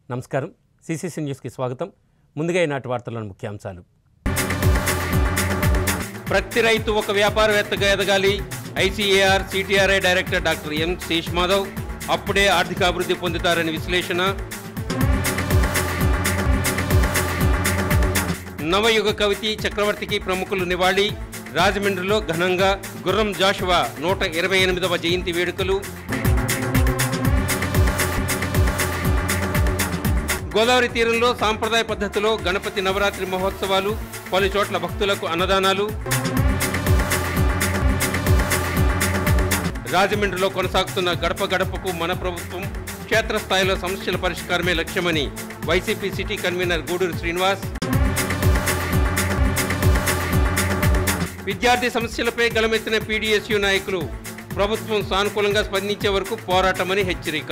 నమస్కారం సిసిసి న్యూస్కి స్వాగతం ముందుగా ఈనాటి వార్తల్లోని ముఖ్యాంశాలు ప్రతి రైతు ఒక వ్యాపారవేత్తగా ఎదగాలి ICAR CTRI director doctor M Sesh Madhav అప్పుడే ఆర్థికాభివృద్ధి పొందుతారని విశ్లేషణ నవయుగ కవితి చక్రవర్తికి ప్రముఖులు నివాళి రాజమండ్రిలో ఘనంగా గుర్రం జాషువా నూట ఇరవై ఎనిమిదవ జయంతి వేడుకలు గోదావరి తీరంలో సాంప్రదాయ పద్ధతిలో గణపతి నవరాత్రి మహోత్సవాలు పలు చోట్ల భక్తులకు అన్నదానాలు రాజమండ్రిలో కొనసాగుతున్న గడప గడపకు మన ప్రభుత్వం క్షేత్రస్థాయిలో సమస్యల పరిష్కారమే లక్ష్యమని YCP city convener Guduru Srinivas విద్యార్థి సమస్యలపై గలమెత్తిన పీడీఎస్యు నాయకులు ప్రభుత్వం సానుకూలంగా స్పందించే వరకు పోరాటమని హెచ్చరిక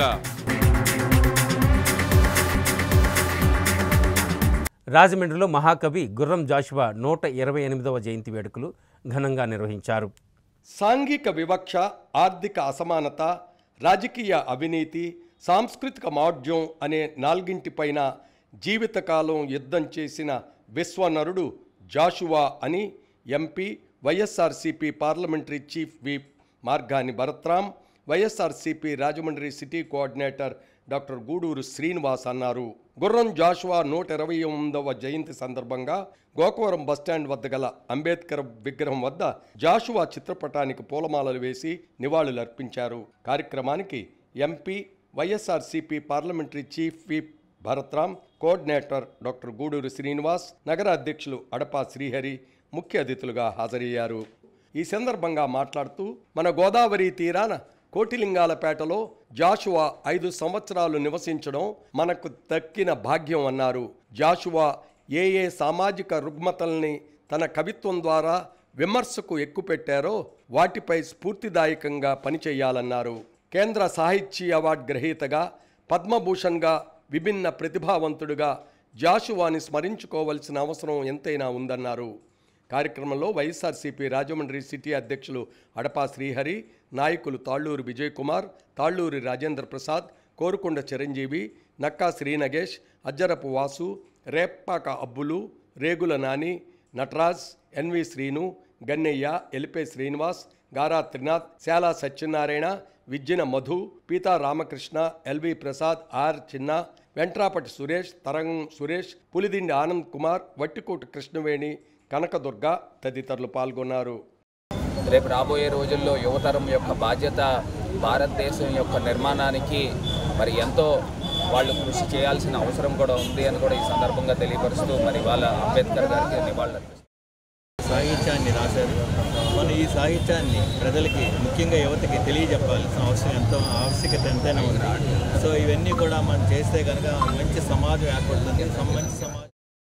రాజమండ్రిలో మహాకవి గుర్రం జాషువా నూట ఇరవై ఎనిమిదవ జయంతి వేడుకలు ఘనంగా నిర్వహించారు సాంఘిక వివక్ష ఆర్థిక అసమానత రాజకీయ అవినీతి సాంస్కృతిక మాఢ్యం అనే నాలుగింటిపైన జీవితకాలం యుద్ధం చేసిన విశ్వనరుడు జాషువా అని MP YSRCP parliamentary chief whip Margani Bharatram YSRCP Rajahmundry city coordinator doctor Guduru Srinivas అన్నారు గుర్రం జాషువా నూట ఇరవై ఎనిమిదవ జయంతి సందర్భంగా గోకవరం బస్టాండ్ వద్ద గల అంబేద్కర్ విగ్రహం వద్ద జాషువా చిత్రపటానికి పూలమాలలు వేసి నివాళులర్పించారు కార్యక్రమానికి MP YSRCP parliamentary chief whip Bharatram coordinator doctor Guduru Srinivas నగర అధ్యక్షులు అడపా శ్రీహరి ముఖ్య అతిథులుగా హాజరయ్యారు ఈ సందర్భంగా మాట్లాడుతూ మన గోదావరి తీరాన కోటిలింగాలపేటలో జాషువా ఐదు సంవత్సరాలు నివసించడం మనకు దక్కిన భాగ్యం అన్నారు జాషువా ఏ ఏ సామాజిక రుగ్మతల్ని తన కవిత్వం ద్వారా విమర్శకు ఎక్కుపెట్టారో వాటిపై స్ఫూర్తిదాయకంగా పనిచేయాలన్నారు కేంద్ర సాహిత్య అవార్డు గ్రహీతగా పద్మభూషణ్గా విభిన్న ప్రతిభావంతుడుగా జాషువాని స్మరించుకోవలసిన అవసరం ఎంతైనా ఉందన్నారు కార్యక్రమంలో వైఎస్ఆర్సీపీ రాజమండ్రి సిటీ అధ్యక్షులు అడపా శ్రీహరి నాయకులు Talluru Vijay Kumar Talluri Rajendra Prasad Korukonda Chiranjeevi Nakka Srinagesh Ajjarapu Vasu Reppaka Abbulu Regula Nani Nataraj NV Srinu Gannayya Elipe Srinivas Gara Trinath Sala Satyanarayana Vijjina Madhu Peeta Ramakrishna LV Prasad R Chinna Ventrapati Suresh తరంగం సురేష్ పులిదిండి ఆనంద్ కుమార్ వట్టికోటి కృష్ణవేణి కనకదుర్గ తదితరులు పాల్గొన్నారు రేపు రాబోయే రోజుల్లో యువతరం యొక్క బాధ్యత భారతదేశం యొక్క నిర్మాణానికి మరి ఎంతో వాళ్ళు కృషి చేయాల్సిన అవసరం కూడా ఉంది అని కూడా ఈ సందర్భంగా తెలియపరుస్తూ మరి వాళ్ళ అంబేద్కర్ గారికి నివాళులు సాహిత్యాన్ని రాశారు మనం ఈ సాహిత్యాన్ని ప్రజలకి ముఖ్యంగా యువతకి తెలియజెప్పాల్సిన అవసరం ఎంతో ఆవశ్యకత ఎంతైనా ఉంది సో ఇవన్నీ కూడా మనం చేస్తే కనుక మంచి సమాజం ఏర్పడుతుంది సమ- మంచి సమాజం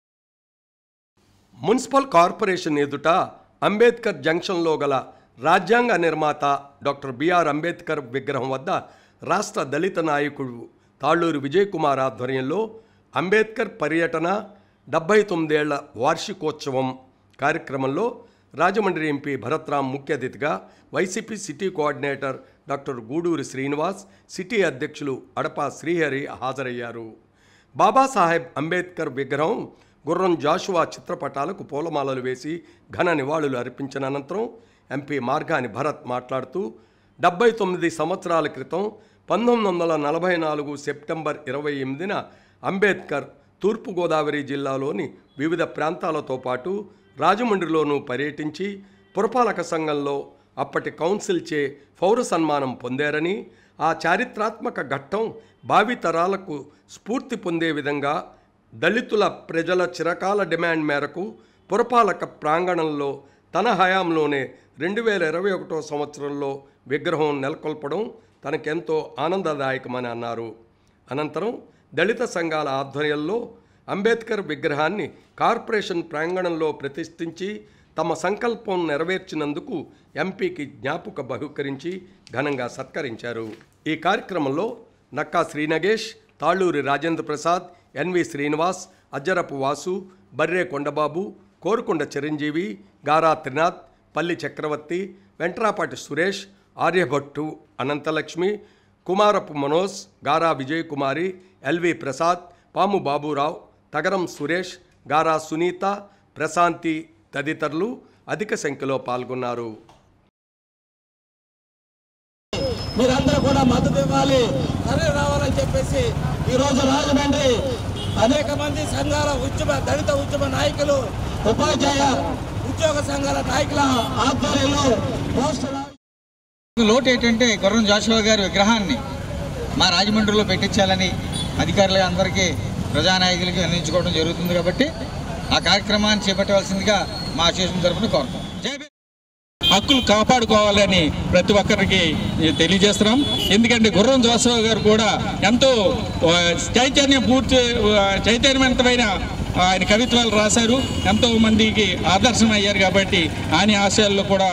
మున్సిపల్ కార్పొరేషన్ ఎదుట అంబేద్కర్ జంక్షన్లో గల రాజ్యాంగ నిర్మాత డాక్టర్ బిఆర్ అంబేద్కర్ విగ్రహం వద్ద రాష్ట్ర దళిత నాయకుడు తాళ్ళూరు విజయ్ కుమార్ ఆధ్వర్యంలో అంబేద్కర్ పర్యటన డెబ్బై తొమ్మిదేళ్ల వార్షికోత్సవం కార్యక్రమంలో రాజమండ్రి ఎంపీ భరత్రామ్ ముఖ్య అతిథిగా YCP city coordinator doctor Guduri Srinivas city అధ్యక్షులు అడపా శ్రీహరి హాజరయ్యారు బాబాసాహెబ్ అంబేద్కర్ విగ్రహం గుర్రం జాషువా చిత్రపటాలకు పూలమాలలు వేసి ఘన నివాళులు అర్పించిన అనంతరం ఎంపీ మార్గాని భరత్ మాట్లాడుతూ డెబ్బై తొమ్మిది సంవత్సరాల క్రితం పంతొమ్మిది వందల నలభై నాలుగు సెప్టెంబర్ ఇరవై ఎనిమిదిన అంబేద్కర్ తూర్పుగోదావరి జిల్లాలోని వివిధ ప్రాంతాలతో పాటు రాజమండ్రిలోనూ పర్యటించి పురపాలక సంఘంలో అప్పటి కౌన్సిల్ చే పౌర సన్మానం పొందారని ఆ చారిత్రాత్మక ఘట్టం భావితరాలకు స్ఫూర్తి పొందే విధంగా దళితుల ప్రజల చిరకాల డిమాండ్ మేరకు పురపాలక ప్రాంగణంలో తన హయాంలోనే రెండు వేల ఇరవై ఒకటో సంవత్సరంలో విగ్రహం నెలకొల్పడం తనకెంతో ఆనందదాయకమని అన్నారు అనంతరం దళిత సంఘాల ఆధ్వర్యంలో అంబేద్కర్ విగ్రహాన్ని కార్పొరేషన్ ప్రాంగణంలో ప్రతిష్ఠించి తమ సంకల్పం నెరవేర్చినందుకు ఎంపీకి జ్ఞాపక బహుకరించి ఘనంగా సత్కరించారు ఈ కార్యక్రమంలో నక్కా శ్రీనగేష్ తాళ్ళూరి రాజేంద్ర ప్రసాద్ ఎన్వి శ్రీనివాస్ అజ్జరపు వాసు బర్రే కొండబాబు కోరుకొండ చిరంజీవి గారా త్రినాథ్ పల్లి చక్రవర్తి వెంట్రాపాటి సురేష్ ఆర్యభట్టు అనంతలక్ష్మి కుమారపు మనోజ్ గారా విజయ్ కుమారి ఎల్వి ప్రసాద్ పాము బాబురావు తగరం సురేష్ గారా సునీత ప్రశాంతి తదితరులు అధిక సంఖ్యలో పాల్గొన్నారు మీరందరూ కూడా మద్దతు ఇవ్వాలి తరలి రావాలని చెప్పేసి ఈ రోజు రాజమండ్రి అనేక మంది సంఘాల ఉద్యమ దళిత ఉద్యమ నాయకులు ఉపాధ్యాయ ఉద్యోగ సంఘాల నాయకుల ఆధ్వర్యంలో పోస్టర్ లోటు ఏంటంటే గుర్రం జాషువా గారి విగ్రహాన్ని మా రాజమండ్రిలో పెట్టించాలని అధికారులు అందరికీ ప్రజానాయకులకి అందించుకోవడం జరుగుతుంది కాబట్టి ఆ కార్యక్రమాన్ని చేపట్టవలసిందిగా మా అసోసియేషన్ తరఫున కోరుతాం జై భీమ్. హక్కులు కాపాడుకోవాలని ప్రతి ఒక్కరికి తెలియజేస్తున్నాం ఎందుకంటే గుర్రం జోసఫ్ గారు కూడా ఎంతో ఆ, చైతన్యం పూర్తి ఆ, చైతన్యవంతమైన ఆయన కవిత్వాలు రాశారు ఎంతో మందికి ఆదర్శం అయ్యారు కాబట్టి ఆయన ఆశయాల్లో కూడా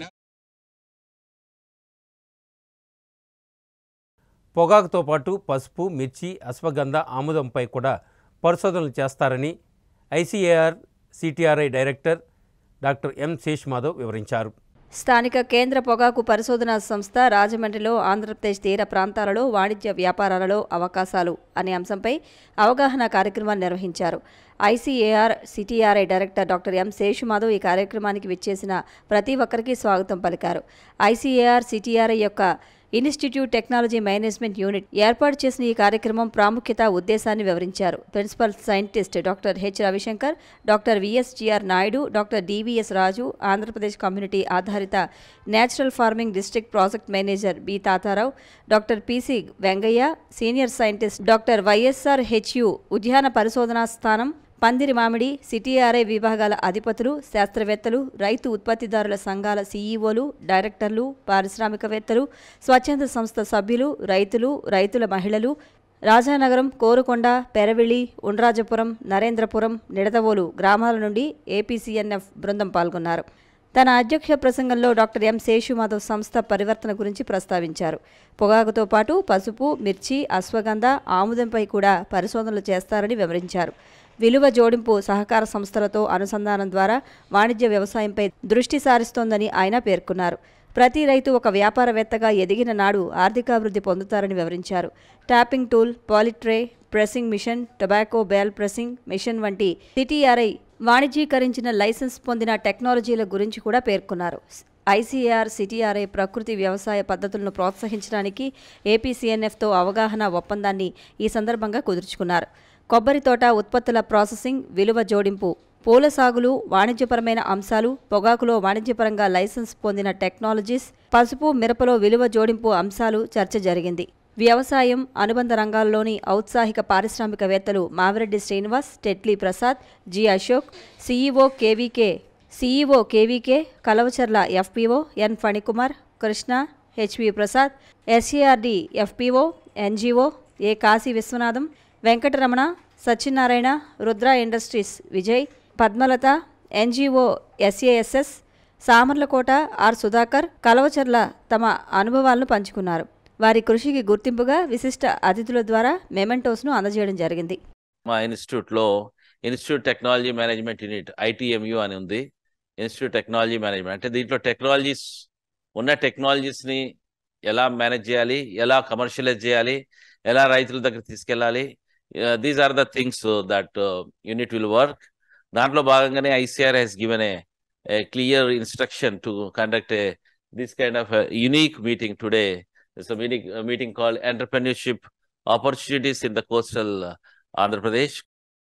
పొగాకుతో పాటు పసుపు మిర్చి అశ్వగంధ ఆముదంపై కూడా పరిశోధనలు చేస్తారని ICAR CTRI director doctor M Sesh Madhav వివరించారు స్థానిక కేంద్ర పొగాకు పరిశోధనా సంస్థ రాజమండ్రిలో ఆంధ్రప్రదేశ్ తీర ప్రాంతాలలో వాణిజ్య వ్యాపారాలలో అవకాశాలు అనే అంశంపై అవగాహన కార్యక్రమాన్ని నిర్వహించారు ICAR CTRI director doctor M Seshumadhav ఈ కార్యక్రమానికి విచ్చేసిన ప్రతి ఒక్కరికి స్వాగతం పలికారు ఐసీఏఆర్ సిటీఆర్ఐ యొక్క ఇన్స్టిట్యూట్ టెక్నాలజీ మేనేజ్మెంట్ యూనిట్ ఏర్పాటు చేసిన ఈ కార్యక్రమం ప్రాముఖ్యత ఉద్దేశాన్ని వివరించారు principal scientist doctor H Ravishankar doctor VSGR Naidu doctor DVS Raju Andhra Pradesh community ఆధారిత natural farming district project manager B Tatarao doctor PC Vengaiah senior scientist doctor YSR HU ఉద్యాన పరిశోధనా స్థానం పందిరి మామిడి సిటీఆర్ఐ విభాగాల అధిపతులు శాస్త్రవేత్తలు రైతు ఉత్పత్తిదారుల సంఘాల సీఈఓలు డైరెక్టర్లు పారిశ్రామికవేత్తలు స్వచ్ఛంద సంస్థ సభ్యులు రైతులు రైతుల మహిళలు రాజానగరం కోరుకొండ పెరవిళి ఉండ్రాజపురం నరేంద్రపురం నిడదవోలు గ్రామాల నుండి ఏపీసీఎన్ఎఫ్ బృందం పాల్గొన్నారు తన అధ్యక్ష ప్రసంగంలో డాక్టర్ ఎం శేషుమాధవ్ సంస్థ పరివర్తన గురించి ప్రస్తావించారు పొగాకుతో పాటు పసుపు మిర్చి అశ్వగంధ ఆముదంపై కూడా పరిశోధనలు చేస్తారని వివరించారు విలువ జోడింపు సహకార సంస్థలతో అనుసంధానం ద్వారా వాణిజ్య వ్యవసాయంపై దృష్టి సారిస్తోందని ఆయన పేర్కొన్నారు ప్రతి రైతు ఒక వ్యాపారవేత్తగా ఎదిగిన నాడు ఆర్థికాభివృద్ధి పొందుతారని వివరించారు tapping tool poly tray pressing machine tobacco bale pressing machine వంటి సిటీఆర్ఐ వాణిజ్యీకరించిన లైసెన్స్ పొందిన టెక్నాలజీల గురించి కూడా పేర్కొన్నారు ఐసీఆర్ సిటీఆర్ఐ ప్రకృతి వ్యవసాయ పద్ధతులను ప్రోత్సహించడానికి ఏపీసీఎన్ఎఫ్తో అవగాహన ఒప్పందాన్ని ఈ సందర్భంగా కుదుర్చుకున్నారు కొబ్బరి తోట ఉత్పత్తుల ప్రాసెసింగ్ విలువ జోడింపు పూల సాగులు వాణిజ్యపరమైన అంశాలు పొగాకులో వాణిజ్యపరంగా లైసెన్స్ పొందిన టెక్నాలజీస్ పసుపు మిరపలో విలువ జోడింపు అంశాలు చర్చ జరిగింది వ్యవసాయం అనుబంధ రంగాల్లోని ఔత్సాహిక పారిశ్రామికవేత్తలు Mavireddy Srinivas Tetli Prasad G Ashok CEO KVK CEO KVK Kalavacharla FPO N Phanikumar Krishna HV Prasad SARD FPO NGO A Kasi Viswanatham Venkataramana Satyanarayana Rudra industries Vijay Padmalatha NGO SASS Samarlakota R Sudhakar Kalavacharla తమ అనుభవాలను పంచుకున్నారు వారి కృషికి గుర్తింపుగా విశిష్ట అతిథుల ద్వారా మెమెంటోస్ను అందజేయడం జరిగింది మా ఇన్స్టిట్యూట్లో institute technology management unit ITMU అని ఉంది ఇన్స్టిట్యూట్ టెక్నాలజీ మేనేజ్మెంట్ అంటే దీంట్లో టెక్నాలజీస్ ఉన్న టెక్నాలజీస్ని ఎలా మేనేజ్ చేయాలి ఎలా కమర్షియలైజ్ చేయాలి ఎలా రైతుల దగ్గర తీసుకెళ్ళాలి these are the things that unit will work దాంట్లో భాగంగానే ICR has given a clear instruction to conduct a this kind of unique meeting today it's a meeting, a meeting called Entrepreneurship Opportunities in the Coastal uh, Andhra Pradesh.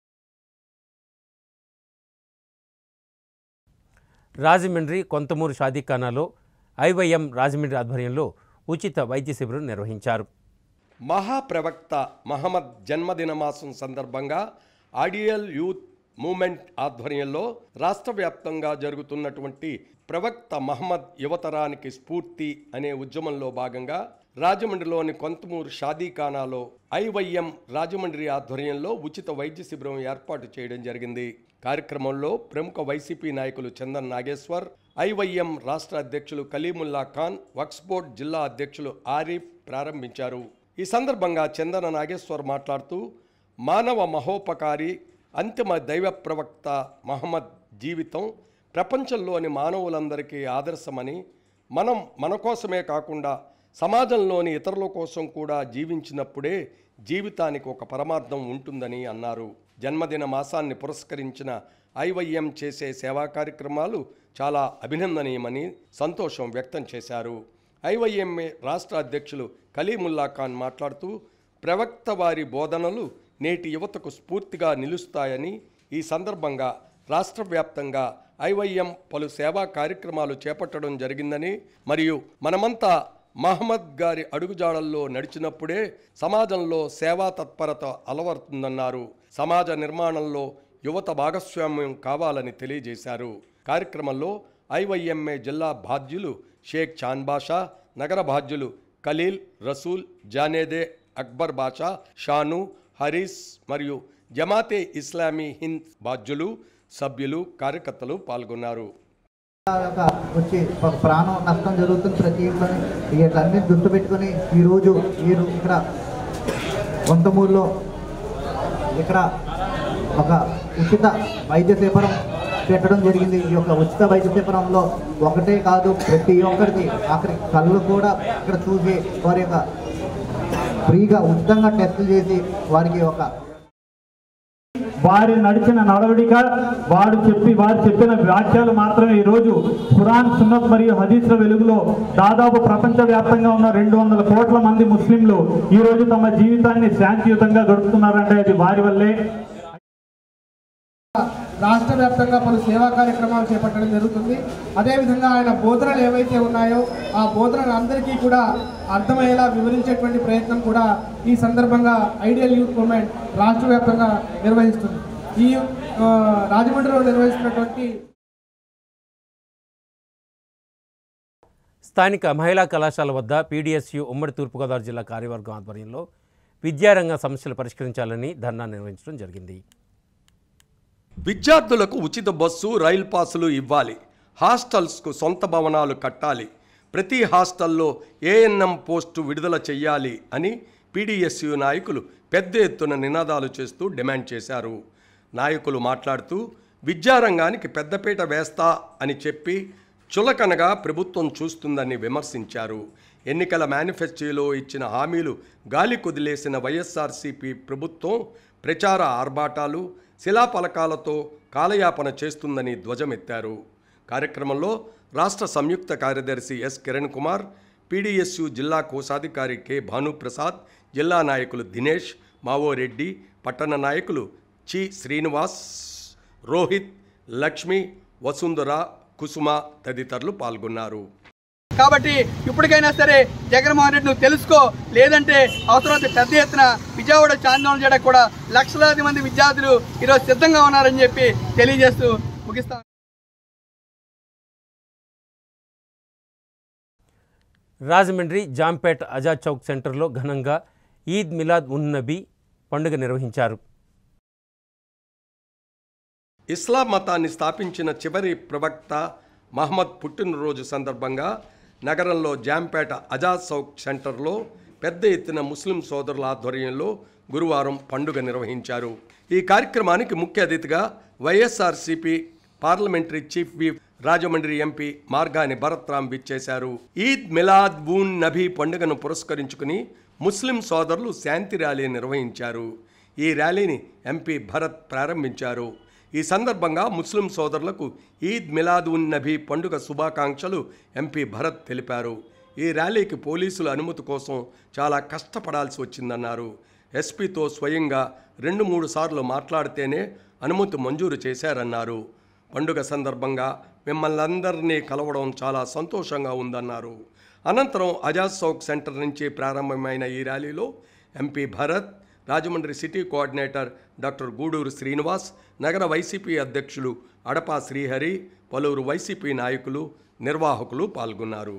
Rajahmundry Kontamuru షాదీఖానాలో IYM Rajahmundry ఆధ్వర్యంలో ఉచిత వైద్య శిబిరం నిర్వహించారు మహాప్రవక్త మహమ్మద్ జన్మదిన మాసం సందర్భంగా ఆడియల్ యూత్ మూమెంట్ ఆధ్వర్యంలో రాష్ట్ర వ్యాప్తంగా జరుగుతున్నటువంటి ప్రవక్త మహమ్మద్ యువతరానికి స్ఫూర్తి అనే ఉద్యమంలో భాగంగా రాజమండ్రిలోని కొంతమూరు షాదీఖానాలో ఐవైఎం రాజమండ్రి ఆధ్వర్యంలో ఉచిత వైద్య శిబిరం ఏర్పాటు చేయడం జరిగింది కార్యక్రమంలో ప్రముఖ వైసీపీ నాయకులు చందన్ నాగేశ్వర్ ఐవైఎం రాష్ట్ర అధ్యక్షులు కలీముల్లా ఖాన్ వక్స్ బోర్డ్ జిల్లా అధ్యక్షులు ఆరిఫ్ ప్రారంభించారు ఈ సందర్భంగా చందన నాగేశ్వర్ మాట్లాడుతూ మానవ మహోపకారి అంతిమ దైవ ప్రవక్త మహమ్మద్ జీవితం ప్రపంచంలోని మానవులందరికీ ఆదర్శమని మనం మన కోసమే కాకుండా సమాజంలోని ఇతరుల కోసం కూడా జీవించినప్పుడే జీవితానికి ఒక పరమార్థం ఉంటుందని అన్నారు జన్మదిన మాసాన్ని పురస్కరించిన ఐవైఎం చేసే సేవా కార్యక్రమాలు చాలా అభినందనీయమని సంతోషం వ్యక్తం చేశారు ఐవైఎంఏ రాష్ట్ర అధ్యక్షులు కలీముల్లా ఖాన్ మాట్లాడుతూ ప్రవక్త వారి బోధనలు నేటి యువతకు స్ఫూర్తిగా నిలుస్తాయని ఈ సందర్భంగా రాష్ట్ర వ్యాప్తంగా ఐవైఎం పలు సేవా కార్యక్రమాలు చేపట్టడం జరిగిందని మరియు మనమంతా మహమ్మద్ గారి అడుగుజాడల్లో నడిచినప్పుడే సమాజంలో సేవా తత్పరత అలవడుతుందన్నారు సమాజ నిర్మాణంలో యువత భాగస్వామ్యం కావాలని తెలియజేశారు కార్యక్రమంలో ఐవైఎంఏ జిల్లా బాధ్యులు షేక్ చాన్ బాషా నగర బాధ్యులు ఖలీల్ రసూల్ జానేదే అక్బర్ బాషా షాను హరీస్ మరియు జమాతే ఇస్లామీ హింద్ బాధ్యులు సభ్యులు కార్యకర్తలు పాల్గొన్నారు ఒక వచ్చి ఒక ప్రాణం నష్టం జరుగుతుంది ప్రతి ఇంట్లో వీటన్ని దృష్టి పెట్టుకొని ఈరోజు వీరు ఇక్కడ వంతమూరులో ఇక్కడ ఒక ఉచిత వైద్య శిబిరం పెట్టడం జరిగింది ఈ యొక్క ఉచిత వైద్య శిబిరంలో ఒకటే కాదు ప్రతి ఒక్కరికి అక్కడి కళ్ళు కూడా ఇక్కడ చూసి వారి యొక్క ఫ్రీగా ఉచితంగా టెస్టులు చేసి వారికి ఒక వారి నడిచిన నడవడిక వారు చెప్పి వారు చెప్పిన వాక్యాలు మాత్రమే ఈరోజు ఖురాన్ సున్నత్ మరియు హదీస్ల వెలుగులో దాదాపు ప్రపంచవ్యాప్తంగా ఉన్న రెండు వందల కోట్ల మంది ముస్లింలు ఈరోజు తమ జీవితాన్ని శాంతియుతంగా గడుపుతున్నారంటే అది వారి వల్లే రాష్ట్ర వ్యాప్తంగా పలు సేవా కార్యక్రమాలు చేపట్టడం జరుగుతుంది అదేవిధంగా ఆయన బోధనలు ఏవైతే ఉన్నాయో ఆ బోధనలు అందరికీ కూడా అర్థమయ్యేలా వివరించేటువంటి ప్రయత్నం కూడా ఈ సందర్భంగా ఐడియల్ యూత్ మూవ్మెంట్ రాష్ట్ర వ్యాప్తంగా నిర్వహిస్తుంది ఈ ఆ, రాజమండ్రిలో నిర్వహిస్తున్నటువంటి స్థానిక మహిళా కళాశాల వద్ద పీడీఎస్యు ఉమ్మడి తూర్పుగోదావరి జిల్లా కార్యవర్గం ఆధ్వర్యంలో విద్యారంగ సమస్యలు పరిష్కరించాలని ధర్నా నిర్వహించడం జరిగింది విద్యార్థులకు ఉచిత బస్సు రైలు పాసులు ఇవ్వాలి హాస్టల్స్కు సొంత భవనాలు కట్టాలి ప్రతి హాస్టల్లో ఏఎన్ఎం పోస్టు విడుదల చెయ్యాలి అని పీడీఎస్యు నాయకులు పెద్ద ఎత్తున నినాదాలు చేస్తూ డిమాండ్ చేశారు నాయకులు మాట్లాడుతూ విద్యారంగానికి పెద్దపీట వేస్తా అని చెప్పి చులకనగా ప్రభుత్వం చూస్తుందని విమర్శించారు ఎన్నికల మేనిఫెస్టోలో ఇచ్చిన హామీలు గాలి కుదిలేసిన వైఎస్ఆర్సీపీ ప్రభుత్వం ప్రచార ఆర్భాటాలు శిలాఫలకాలతో కాలయాపన చేస్తుందని ధ్వజమెత్తారు కార్యక్రమంలో రాష్ట్ర సంయుక్త కార్యదర్శి ఎస్ కిరణ్ కుమార్ పీడీఎస్యు జిల్లా కోశాధికారి కె భానుప్రసాద్ జిల్లా నాయకులు దినేష్ మావోరెడ్డి పట్టణ నాయకులు చి శ్రీనివాస్ రోహిత్ లక్ష్మి వసుంధర కుసుమ తదితరులు పాల్గొన్నారు కాబట్టి ఇప్పటికైనా సరే జగన్మోహన్ రెడ్డి నువ్వు తెలుసుకో లేదంటే అవసరమైతే పెద్ద ఎత్తున విజయవాడ చాందోళన చేయడానికి కూడా లక్షలాది మంది విద్యార్థులు ఈరోజు సిద్ధంగా ఉన్నారని చెప్పి తెలియజేస్తూ ముగిస్తాను రాజమండ్రి జాంపేట్ ఆజాద్ చౌక్ సెంటర్లో ఘనంగా ఈద్ మిలాద్ ఉన్ నబీ పండుగ నిర్వహించారు ఇస్లాం మతాన్ని స్థాపించిన చివరి ప్రవక్త మహమ్మద్ పుట్టినరోజు సందర్భంగా నగరంలో జాంపేట అజాద్ చౌక్ సెంటర్లో పెద్ద ఎత్తున ముస్లిం సోదరుల ఆధ్వర్యంలో గురువారం పండుగ నిర్వహించారు ఈ కార్యక్రమానికి ముఖ్య అతిథిగా YSRCP parliamentary chief whip Rajahmundry MP Margani Bharatram విచ్చేశారు ఈద్ మిలాద్ ఊన్ నబీ పండుగను పురస్కరించుకుని ముస్లిం సోదరులు శాంతి ర్యాలీ నిర్వహించారు ఈ ర్యాలీని ఎంపీ భరత్ ప్రారంభించారు ఈ సందర్భంగా ముస్లిం సోదరులకు ఈద్ మిలాద్ ఉన్ నబీ పండుగ శుభాకాంక్షలు ఎంపీ భరత్ తెలిపారు ఈ ర్యాలీకి పోలీసుల అనుమతి కోసం చాలా కష్టపడాల్సి వచ్చిందన్నారు ఎస్పీతో స్వయంగా రెండు మూడు సార్లు మాట్లాడితేనే అనుమతి మంజూరు చేశారన్నారు పండుగ సందర్భంగా మిమ్మల్ని అందరినీ కలవడం చాలా సంతోషంగా ఉందన్నారు అనంతరం అజాద్ చౌక్ సెంటర్ నుంచి ప్రారంభమైన ఈ ర్యాలీలో MP Bharat Rajahmundry city coordinator doctor Guduru Srinivas నగర వైసీపీ అధ్యక్షులు అడపా శ్రీహరి పలువురు వైసీపీ నాయకులు నిర్వాహకులు పాల్గొన్నారు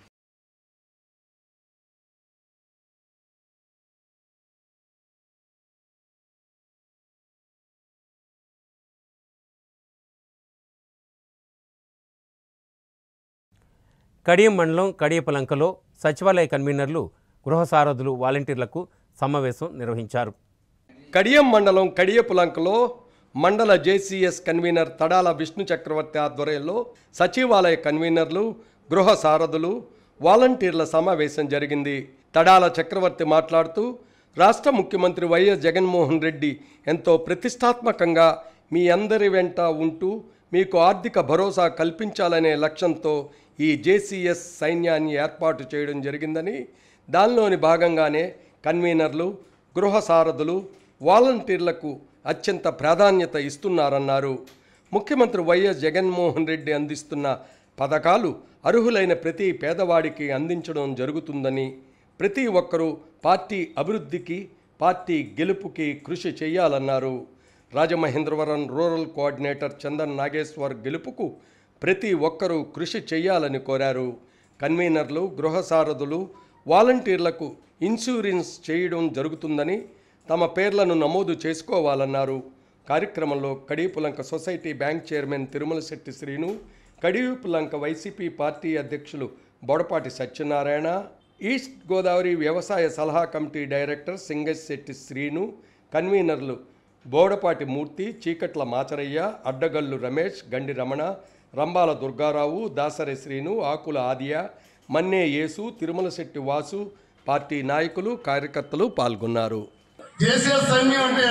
కడియం మండలం కడియపలంకలో సచివాలయ కన్వీనర్లు గృహ సారథులు వాలంటీర్లకు సమావేశం నిర్వహించారు కడియం మండలం కడియపులంకలో మండల జేసీఎస్ కన్వీనర్ తడాల విష్ణు చక్రవర్తి ఆధ్వర్యంలో సచివాలయ కన్వీనర్లు గృహ సారథులు వాలంటీర్ల సమావేశం జరిగింది తడాల చక్రవర్తి మాట్లాడుతూ రాష్ట్ర ముఖ్యమంత్రి వైఎస్ జగన్మోహన్ రెడ్డి ఎంతో ప్రతిష్టాత్మకంగా మీ అందరి వెంట ఉంటూ మీకు ఆర్థిక భరోసా కల్పించాలనే లక్ష్యంతో ఈ జేసీఎస్ సైన్యాన్ని ఏర్పాటు చేయడం జరిగిందని దానిలోని భాగంగానే కన్వీనర్లు గృహ సారథులు వాలంటీర్లకు అత్యంత ప్రాధాన్యత ఇస్తున్నారన్నారు ముఖ్యమంత్రి వైఎస్ జగన్మోహన్ రెడ్డి అందిస్తున్న పథకాలు అర్హులైన ప్రతి పేదవాడికి అందించడం జరుగుతుందని ప్రతి ఒక్కరూ పార్టీ అభివృద్ధికి పార్టీ గెలుపుకి కృషి చేయాలన్నారు రాజమహేంద్రవరం రూరల్ కోఆర్డినేటర్ చందన్ నాగేశ్వర్ గెలుపుకు ప్రతి ఒక్కరూ కృషి చేయాలని కోరారు కన్వీనర్లు గృహ సారథులు వాలంటీర్లకు ఇన్సూరెన్స్ చేయడం జరుగుతుందని తమ పేర్లను నమోదు చేసుకోవాలన్నారు కార్యక్రమంలో Kadiyapulanka society bank chairman Tirumala Setti Srinu Kadiyapulanka YCP party అధ్యక్షులు బొడపాటి సత్యనారాయణ ఈస్ట్ గోదావరి వ్యవసాయ సలహా కమిటీ డైరెక్టర్ సింగశెట్టి శ్రీను కన్వీనర్లు బోడపాటి మూర్తి చీకట్ల మాచరయ్య అడ్డగల్లు రమేష్ గండి రమణ రంబాల దుర్గారావు దాసరి శ్రీను ఆకుల ఆదియ మన్నే యేసు తిరుమల శెట్టి వాసు పార్టీ నాయకులు కార్యకర్తలు పాల్గొన్నారు దేశీయ సైన్యం అంటే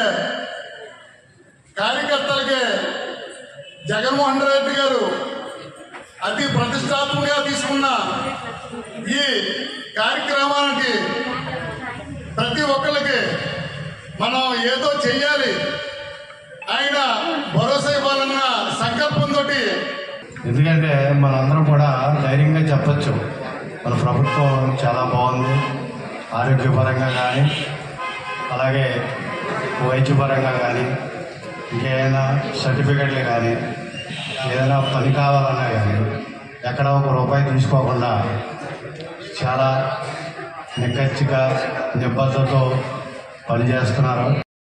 కార్యకర్తలకి జగన్మోహన్ రెడ్డి గారు అతి ప్రతిష్టాత్మకంగా తీసుకున్న ఈ కార్యక్రమానికి ప్రతి ఒక్కరికి మనం ఏదో చెయ్యాలి ఆయన భరోసా ఇవ్వాలన్న సంకల్పంతో ఎందుకంటే మనందరం కూడా ధైర్యంగా చెప్పొచ్చు మన ప్రభుత్వం చాలా బాగుంది ఆరోగ్యపరంగా కానీ అలాగే వైద్యపరంగా కానీ ఇంకేమైనా సర్టిఫికెట్లు కానీ ఏదైనా పని కావాలన్నా కానీ ఎక్కడ ఒక రూపాయి తీసుకోకుండా చాలా నిక్కచ్చిగా నిబద్ధతతో పనిచేస్తున్నారు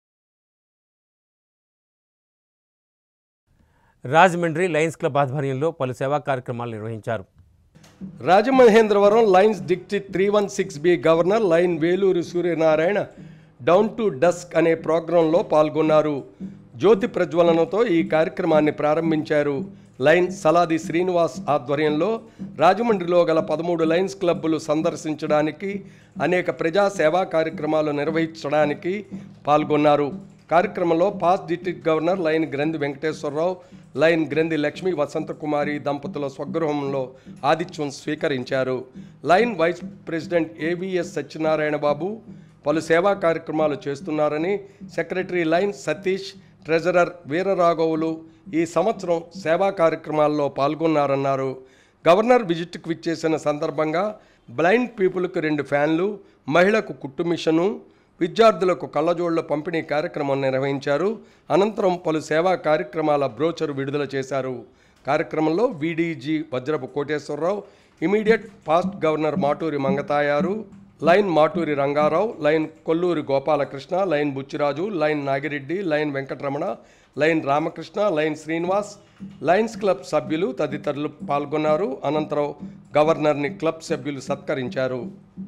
రాజమండ్రి లయన్స్ క్లబ్ ఆధ్వర్యంలో పలు సేవా కార్యక్రమాలు నిర్వహించారు Rajamahendravaram lions district three one six B governor lion Veluru Suryanarayana dawn to dusk అనే ప్రోగ్రాంలో పాల్గొన్నారు జ్యోతి ప్రజ్వలనతో ఈ కార్యక్రమాన్ని ప్రారంభించారు లైన్ సలాది శ్రీనివాస్ ఆధ్వర్యంలో రాజమండ్రిలో గల పదమూడు లైన్స్ క్లబ్బులు సందర్శించడానికి అనేక ప్రజా సేవా కార్యక్రమాలు నిర్వహించడానికి పాల్గొన్నారు కార్యక్రమంలో పాస్ డిస్ట్రిక్ట్ గవర్నర్ లైన్ గ్రంథి వెంకటేశ్వరరావు లైన్ గ్రంథి లక్ష్మీ వసంతకుమారి దంపతుల స్వగృహంలో ఆతిథ్యం స్వీకరించారు lion vice president AVS Satyanarayana Babu పలు సేవా కార్యక్రమాలు చేస్తున్నారని సెక్రటరీ లైన్ సతీష్ ట్రెజరర్ వీరరాఘవులు ఈ సంవత్సరం సేవా కార్యక్రమాల్లో పాల్గొన్నారన్నారు గవర్నర్ విజిట్కు విచ్చేసిన సందర్భంగా బ్లైండ్ పీపుల్కు రెండు ఫ్యాన్లు మహిళకు కుట్టు మిషను విద్యార్థులకు కళ్ళజోళ్ల పంపిణీ కార్యక్రమం నిర్వహించారు అనంతరం పలు సేవా కార్యక్రమాల బ్రోచర్ విడుదల చేశారు కార్యక్రమంలో VDG Vajrapu Koteswararao immediate past governor Maturi Mangatayaru lion Maturi Rangarao lion Kolluri Gopalakrishna lion Buchiraju lion Nagireddy lion Venkataramana lion Ramakrishna lion Srinivas lions club సభ్యులు తదితరులు పాల్గొన్నారు అనంతరం గవర్నర్ని క్లబ్ సభ్యులు సత్కరించారు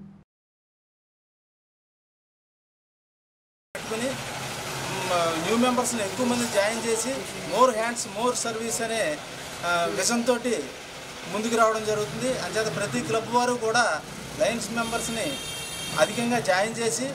పెట్టుకుని న్యూ మెంబర్స్ని ఎక్కువ మంది జాయిన్ చేసి మోర్ హ్యాండ్స్ మోర్ సర్వీస్ అనే ఆ, విజన్ తోటి ముందుకు రావడం జరుగుతుంది అంచేత ప్రతి క్లబ్ వారు కూడా లయన్స్ మెంబర్స్ని అధికంగా జాయిన్ చేసి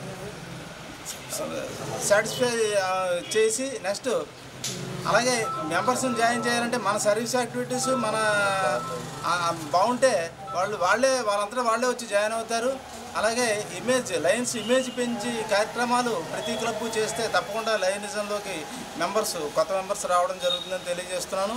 సాటిస్ఫై చేసి నెక్స్ట్ అలాగే మెంబర్స్ని జాయిన్ చేయాలంటే మన సర్వీస్ యాక్టివిటీస్ మన ఆ, బాగుంటే వాళ్ళు వాళ్ళే వాళ్ళంతా వాళ్ళే వచ్చి జాయిన్ అవుతారు అలాగే ఇమేజ్ లయన్స్ ఇమేజ్ పెంచి కార్యక్రమాలు ప్రతి క్లబ్ చేస్తే తప్పకుండా లయనిజంలోకి మెంబర్స్ కొత్త మెంబర్స్ రావడం జరుగుతుందని తెలియజేస్తున్నాను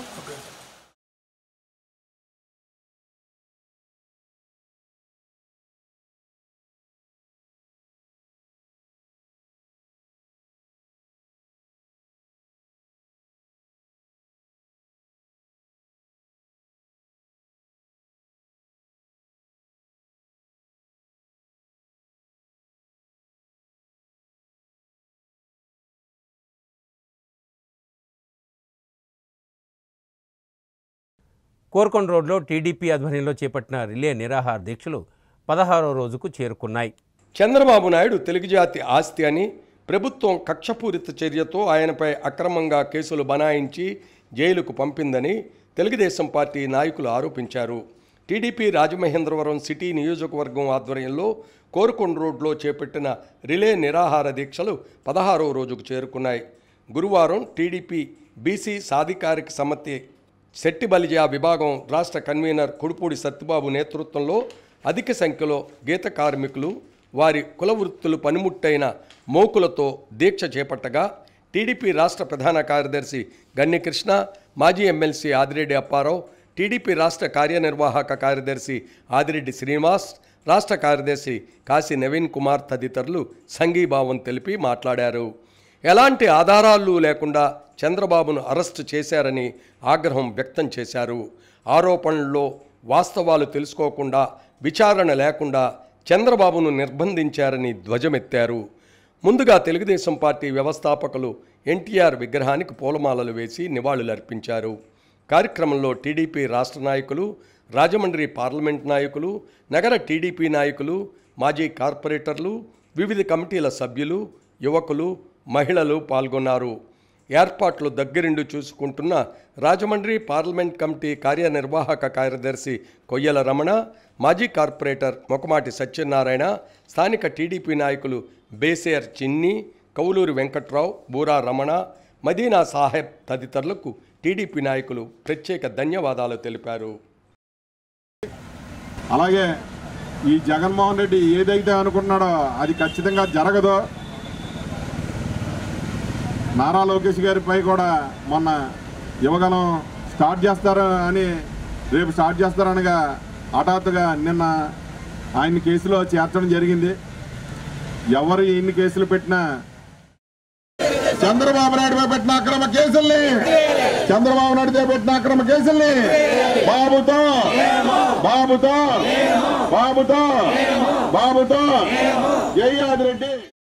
కోర్కొండ రోడ్లో టీడీపీ ఆధ్వర్యంలో చేపట్టిన రిలే నిరాహార దీక్షలు పదహారో రోజుకు చేరుకున్నాయి చంద్రబాబు నాయుడు తెలుగు జాతి ఆస్తి అని ప్రభుత్వం కక్షపూరిత చర్యతో ఆయనపై అక్రమంగా కేసులు బనాయించి జైలుకు పంపిందని తెలుగుదేశం పార్టీ నాయకులు ఆరోపించారు టీడీపీ రాజమహేంద్రవరం సిటీ నియోజకవర్గం ఆధ్వర్యంలో కోరుకొండ రోడ్లో చేపట్టిన రిలే నిరాహార దీక్షలు పదహారవ రోజుకు చేరుకున్నాయి గురువారం టీడీపీ బీసీ సాధికారిక సమితి శెట్టి బలిజా విభాగం రాష్ట్ర కన్వీనర్ కుడుపూడి సత్యబాబు నేతృత్వంలో అధిక సంఖ్యలో గీత కార్మికులు వారి కుల వృత్తులు పనిముట్టైన మోకులతో దీక్ష చేపట్టగా టీడీపీ రాష్ట్ర ప్రధాన కార్యదర్శి గన్ని కృష్ణ మాజీ ఎమ్మెల్సీ ఆదిరెడ్డి అప్పారావు టీడీపీ రాష్ట్ర కార్యనిర్వాహక కార్యదర్శి ఆదిరెడ్డి శ్రీనివాస్ రాష్ట్ర కార్యదర్శి కాశీ నవీన్ కుమార్ తదితరులు సంఘీభావం తెలిపి మాట్లాడారు ఎలాంటి ఆధారాలు లేకుండా చంద్రబాబును అరెస్టు చేశారని ఆగ్రహం వ్యక్తం చేశారు ఆరోపణల్లో వాస్తవాలు తెలుసుకోకుండా విచారణ లేకుండా చంద్రబాబును నిర్బంధించారని ధ్వజమెత్తారు ముందుగా తెలుగుదేశం పార్టీ వ్యవస్థాపకులు ఎన్టీఆర్ విగ్రహానికి పూలమాలలు వేసి నివాళులర్పించారు కార్యక్రమంలో టీడీపీ రాష్ట్ర నాయకులు రాజమండ్రి పార్లమెంట్ నాయకులు నగర టీడీపీ నాయకులు మాజీ కార్పొరేటర్లు వివిధ కమిటీల సభ్యులు యువకులు మహిళలు పాల్గొన్నారు ఏర్పాట్లు దగ్గరుండి చూసుకుంటున్న రాజమండ్రి పార్లమెంట్ కమిటీ కార్యనిర్వాహక కార్యదర్శి కొయ్యల రమణ మాజీ కార్పొరేటర్ మొకమాటి సత్యనారాయణ స్థానిక టీడీపీ నాయకులు బేసేర్ చిన్ని కౌలూరి వెంకట్రావు బూరా రమణ మదీనా సాహెబ్ తదితరులకు టీడీపీ నాయకులు ప్రత్యేక ధన్యవాదాలు తెలిపారు అలాగే ఈ జగన్మోహన్ రెడ్డి ఏదైతే అనుకున్నాడో అది ఖచ్చితంగా జరగదు నారా లోకేష్ గారిపై కూడా మొన్న యువగలం స్టార్ట్ చేస్తారు అని రేపు స్టార్ట్ చేస్తారనగా హఠాత్తుగా నిన్న ఆయన కేసులో చేర్చడం జరిగింది ఎవరు ఎన్ని కేసులు పెట్టినా చంద్రబాబు నాయుడుపై పెట్టిన అక్రమ కేసుల్ని చంద్రబాబు నాయుడుపై పెట్టిన అక్రమ కేసుల్ని బాబుతో బాబుతో బాబుతో బాబుతో జయాదిరెడ్డి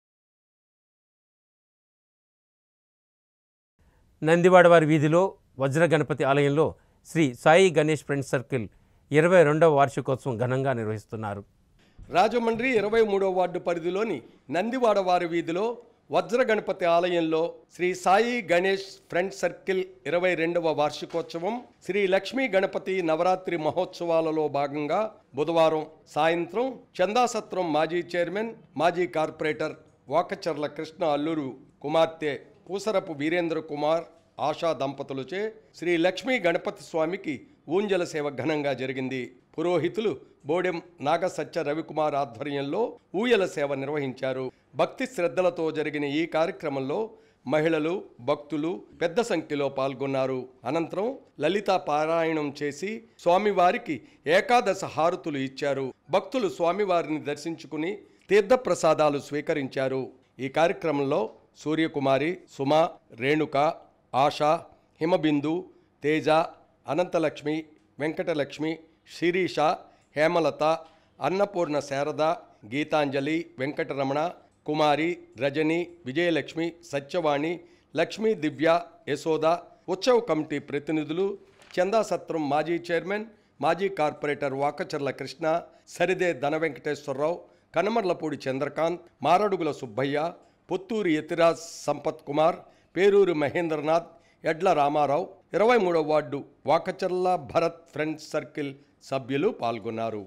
నందివాడ వారి వీధిలో వజ్ర గణపతి ఆలయంలో శ్రీ సాయి గణేష్ ఫ్రెండ్స్ సర్కిల్ ఇరవై రెండవ వార్షికోత్సవం ఘనంగా నిర్వహిస్తున్నారు రాజమండ్రి ఇరవై మూడో వార్డు పరిధిలోని నందివాడ వారి వీధిలో వజ్ర గణపతి ఆలయంలో శ్రీ సాయి గణేష్ ఫ్రెండ్ సర్కిల్ ఇరవై రెండవ వార్షికోత్సవం శ్రీ లక్ష్మీ గణపతి నవరాత్రి మహోత్సవాలలో భాగంగా బుధవారం సాయంత్రం చందాసత్రం మాజీ చైర్మన్ మాజీ కార్పొరేటర్ వాకచర్ల కృష్ణ అల్లూరు కుమార్తె పూసరపు వీరేంద్ర కుమార్ ఆశా దంపతులచే శ్రీ లక్ష్మీ గణపతి స్వామికి ఊంజల సేవ ఘనంగా జరిగింది పురోహితులు బోడెం నాగసత్య రవికుమార్ ఆధ్వర్యంలో ఊయల సేవ నిర్వహించారు భక్తి శ్రద్ధలతో జరిగిన ఈ కార్యక్రమంలో మహిళలు భక్తులు పెద్ద సంఖ్యలో పాల్గొన్నారు అనంతరం లలిత పారాయణం చేసి స్వామివారికి ఏకాదశ హారతులు ఇచ్చారు భక్తులు స్వామివారిని దర్శించుకుని తీర్థప్రసాదాలు స్వీకరించారు ఈ కార్యక్రమంలో సూర్యకుమారి సుమ రేణుక ఆశ హిమబిందు తేజ అనంతలక్ష్మి వెంకటలక్ష్మి శిరీష హేమలత అన్నపూర్ణ శారద గీతాంజలి వెంకటరమణ కుమారి రజని విజయలక్ష్మి సత్యవాణి లక్ష్మీ దివ్య యశోద ఉత్సవ కమిటీ ప్రతినిధులు చందాసత్రం మాజీ చైర్మన్ మాజీ కార్పొరేటర్ వాకచర్ల కృష్ణ సరిదే ధన వెంకటేశ్వరరావు కనమర్లపూడి చంద్రకాంత్ మారడుగుల సుబ్బయ్య పుత్తూరు యతిరాజ్ సంపత్ కుమార్ పేరూరు మహేంద్రనాథ్ ఎడ్ల రామారావు ఇరవై మూడవ ward Vakacharla Bharat friends circle సభ్యులు పాల్గొన్నారు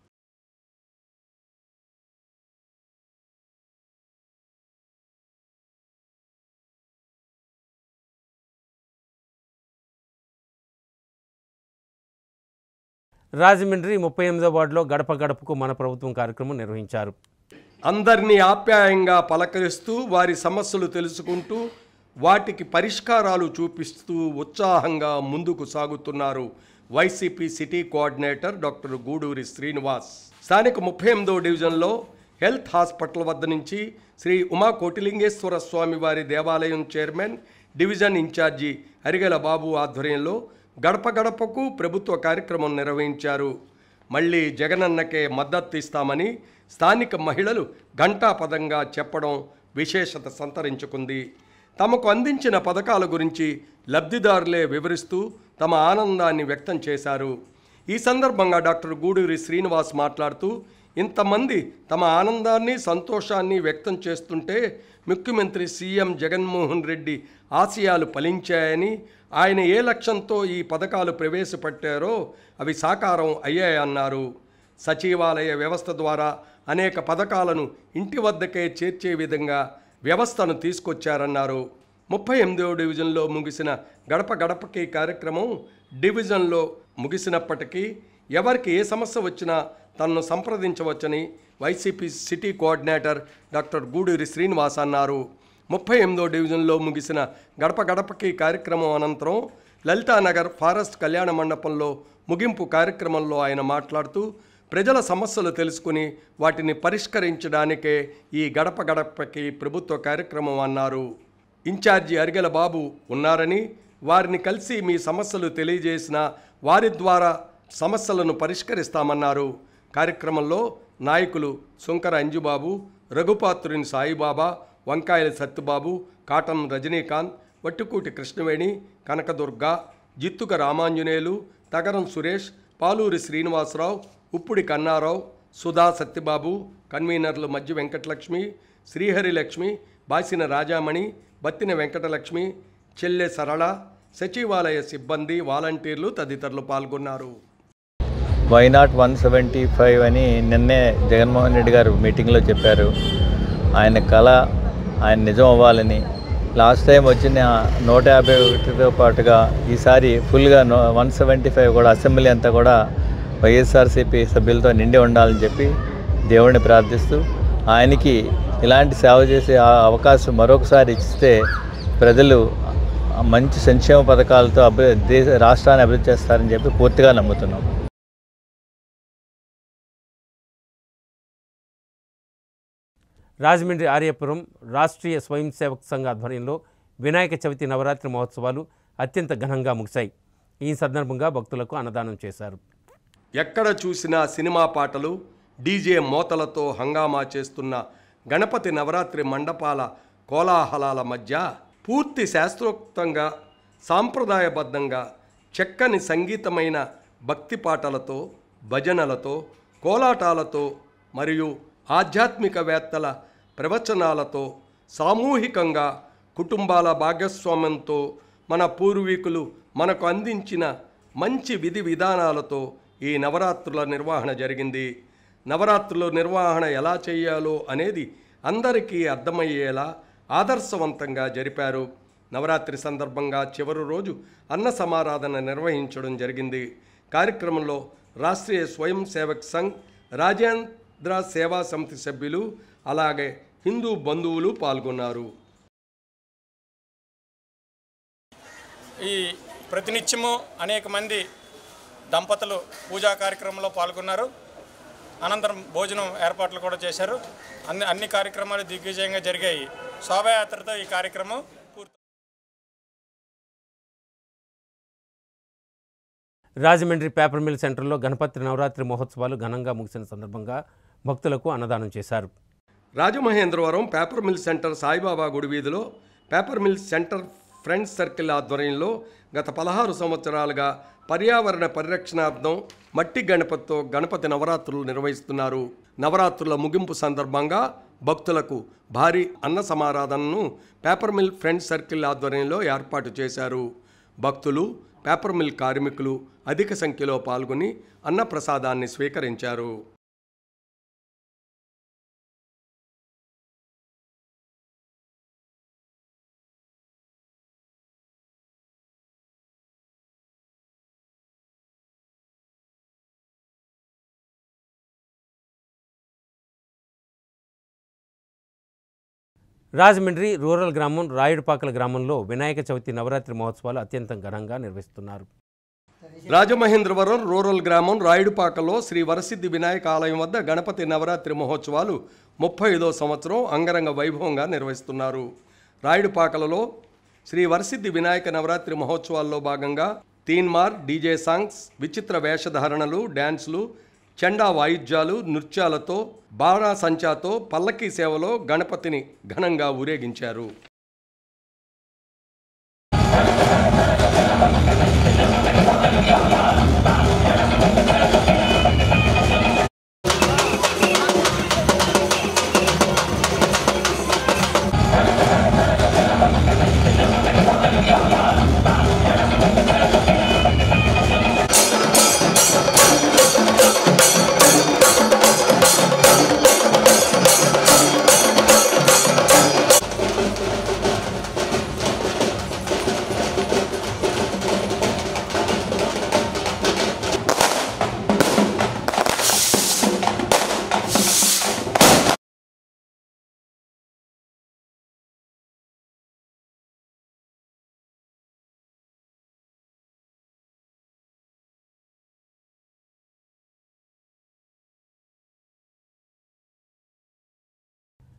రాజమండ్రి ముప్పై ఎనిమిదో వార్డులో గడప గడపకు మన ప్రభుత్వం కార్యక్రమం నిర్వహించారు అందరినీ ఆప్యాయంగా పలకరిస్తూ వారి సమస్యలు తెలుసుకుంటూ వాటికి పరిష్కారాలు చూపిస్తూ ఉత్సాహంగా ముందుకు సాగుతున్నారు YCP city coordinator doctor Guduri Srinivas స్థానిక ముప్పై ఎనిమిదో డివిజన్లో హెల్త్ హాస్పిటల్ వద్ద నుంచి శ్రీ ఉమా కోటిలింగేశ్వర స్వామి వారి దేవాలయం chairman division incharge Arigala Babu ఆధ్వర్యంలో గడప గడపకు ప్రభుత్వ కార్యక్రమం నిర్వహించారు మళ్ళీ జగనన్నకే మద్దతు ఇస్తామని స్థానిక మహిళలు ఘంటాపదంగా చెప్పడం విశేషత సంతరించుకుంది తమకు అందించిన పథకాల గురించి లబ్ధిదారులే వివరిస్తూ తమ ఆనందాన్ని వ్యక్తం చేశారు ఈ సందర్భంగా డాక్టర్ గూడూరి శ్రీనివాస్ మాట్లాడుతూ ఇంతమంది తమ ఆనందాన్ని సంతోషాన్ని వ్యక్తం చేస్తుంటే ముఖ్యమంత్రి సీఎం జగన్మోహన్ రెడ్డి ఆశయాలు ఫలించాయని ఆయన ఏ లక్ష్యంతో ఈ పథకాలు ప్రవేశపెట్టారో అవి సాకారం అయ్యాయన్నారు సచివాలయ వ్యవస్థ ద్వారా అనేక పథకాలను ఇంటి వద్దకే చేర్చే విధంగా వ్యవస్థను తీసుకొచ్చారన్నారు ముప్పై ఎనిమిదవ డివిజన్లో ముగిసిన గడప గడపకి కార్యక్రమం డివిజన్లో ముగిసినప్పటికీ ఎవరికి ఏ సమస్య వచ్చినా తనను సంప్రదించవచ్చని YCP city coordinator doctor Guduri Srinivas అన్నారు ముప్పై ఎనిమిదో డివిజన్లో ముగిసిన గడప గడపకి కార్యక్రమం అనంతరం లలితానగర్ ఫారెస్ట్ కళ్యాణ మండపంలో ముగింపు కార్యక్రమంలో ఆయన మాట్లాడుతూ ప్రజల సమస్యలు తెలుసుకుని వాటిని పరిష్కరించడానికే ఈ గడప గడపకి ప్రభుత్వ కార్యక్రమం అన్నారు ఇన్ఛార్జి అరిగెల బాబు ఉన్నారని వారిని కలిసి మీ సమస్యలు తెలియజేసిన వారి ద్వారా సమస్యలను పరిష్కరిస్తామన్నారు కార్యక్రమంలో నాయకులు సుంకర అంజుబాబు రఘుపాత్రుని సాయిబాబా వంకాయల సత్తుబాబు కాటన్ రజనీకాంత్ వట్టుకూటి కృష్ణవేణి కనకదుర్గ జిత్తుక రామాంజనేయులు తగరం సురేష్ పాలూరి శ్రీనివాసరావు ఉప్పుడి కన్నారావు సుధా సత్యబాబు కన్వీనర్లు మధ్య వెంకటలక్ష్మి శ్రీహరి లక్ష్మి బాసిన రాజామణి బత్తిన వెంకటలక్ష్మి చెల్లె సరళ సచివాలయ సిబ్బంది వాలంటీర్లు తదితరులు పాల్గొన్నారు వైనాట్ వన్ సెవెంటీ ఫైవ్ అని నిన్నే జగన్మోహన్ రెడ్డి గారు మీటింగ్లో చెప్పారు ఆయన కళ ఆయన నిజం అవ్వాలని లాస్ట్ టైం వచ్చిన నూట యాభై ఒకటితో పాటుగా ఈసారి ఫుల్గా నో వన్ సెవెంటీ ఫైవ్ కూడా అసెంబ్లీ అంతా కూడా వైఎస్ఆర్సీపీ సభ్యులతో నిండి ఉండాలని చెప్పి దేవుడిని ప్రార్థిస్తూ ఆయనకి ఇలాంటి సేవ చేసే ఆ అవకాశం మరొకసారి ఇస్తే ప్రజలు మంచి సంక్షేమ పథకాలతో అభి దేశ రాష్ట్రాన్ని అభివృద్ధి చేస్తారని చెప్పి పూర్తిగా నమ్ముతున్నాం రాజమండ్రి ఆర్యపురం రాష్ట్రీయ స్వయం సేవక్ సంఘ ఆధ్వర్యంలో వినాయక చవితి నవరాత్రి మహోత్సవాలు అత్యంత ఘనంగా ముగిశాయి ఈ సందర్భంగా భక్తులకు అన్నదానం చేశారు ఎక్కడ చూసినా సినిమా పాటలు డీజే మోతలతో హంగామా చేస్తున్న గణపతి నవరాత్రి మండపాల కోలాహలాల మధ్య పూర్తి శాస్త్రోక్తంగా సాంప్రదాయబద్ధంగా చెక్కని సంగీతమైన భక్తి పాటలతో భజనలతో కోలాటాలతో మరియు ఆధ్యాత్మికవేత్తల ప్రవచనాలతో సామూహికంగా కుటుంబాల భాగస్వామ్యంతో మన పూర్వీకులు మనకు అందించిన మంచి విధి విధానాలతో ఈ నవరాత్రుల నిర్వహణ జరిగింది నవరాత్రుల నిర్వహణ ఎలా చేయాలో అనేది అందరికీ అర్థమయ్యేలా ఆదర్శవంతంగా జరిపారు నవరాత్రి సందర్భంగా చివరి రోజు అన్న సమారాధన నిర్వహించడం జరిగింది కార్యక్రమంలో రాష్ట్రీయ స్వయం సేవక్ సంఘ్ రాజేంద్ర సేవా సమితి సభ్యులు అలాగే హిందూ బంధువులు పాల్గొన్నారు ఈ ప్రతినిత్యము అనేక మంది దంపతులు పూజా కార్యక్రమంలో పాల్గొన్నారు అనంతరం భోజనం ఏర్పాట్లు కూడా చేశారు అన్ని అన్ని కార్యక్రమాలు దిగ్విజయంగా జరిగాయి శోభయాత్రతో ఈ కార్యక్రమం పూర్తి రాజమండ్రి పేపర్ మిల్ సెంటర్లో గణపతి నవరాత్రి మహోత్సవాలు ఘనంగా ముగిసిన సందర్భంగా భక్తులకు అన్నదానం చేశారు Rajamahendravaram paper mill centre Saibaba గుడి వీధిలో paper mill centre friends circle ఆధ్వర్యంలో గత పదహారు సంవత్సరాలుగా పర్యావరణ పరిరక్షణార్థం మట్టి గణపతితో గణపతి నవరాత్రులు నిర్వహిస్తున్నారు నవరాత్రుల ముగింపు సందర్భంగా భక్తులకు భారీ అన్న సమారాధనను పేపర్ మిల్ ఫ్రెండ్స్ సర్కిల్ ఆధ్వర్యంలో ఏర్పాటు చేశారు భక్తులు పేపర్ మిల్ కార్మికులు అధిక సంఖ్యలో పాల్గొని అన్నప్రసాదాన్ని స్వీకరించారు రాజమండ్రి రూరల్ గ్రామం రాయుడుపాకల గ్రామంలో వినాయక చవితి నవరాత్రి మహోత్సవాలు అత్యంత ఘనంగా నిర్వహిస్తున్నారు రాజమహేంద్రవరం రూరల్ గ్రామం రాయుడుపాకలో శ్రీ వరసిద్ధి వినాయక ఆలయం వద్ద గణపతి నవరాత్రి మహోత్సవాలు ముప్పై ఐదో సంవత్సరం అంగరంగ వైభవంగా నిర్వహిస్తున్నారు రాయుడుపాకలలో శ్రీ వరసిద్ధి వినాయక నవరాత్రి మహోత్సవాల్లో భాగంగా తీన్మార్ డీజే సాంగ్స్ విచిత్ర వేషధారణలు డ్యాన్సులు చెండా వాయిద్యాలు నృత్యాలతో బాణాసంచాతో పల్లకీ సేవలో గణపతిని ఘనంగా ఊరేగించారు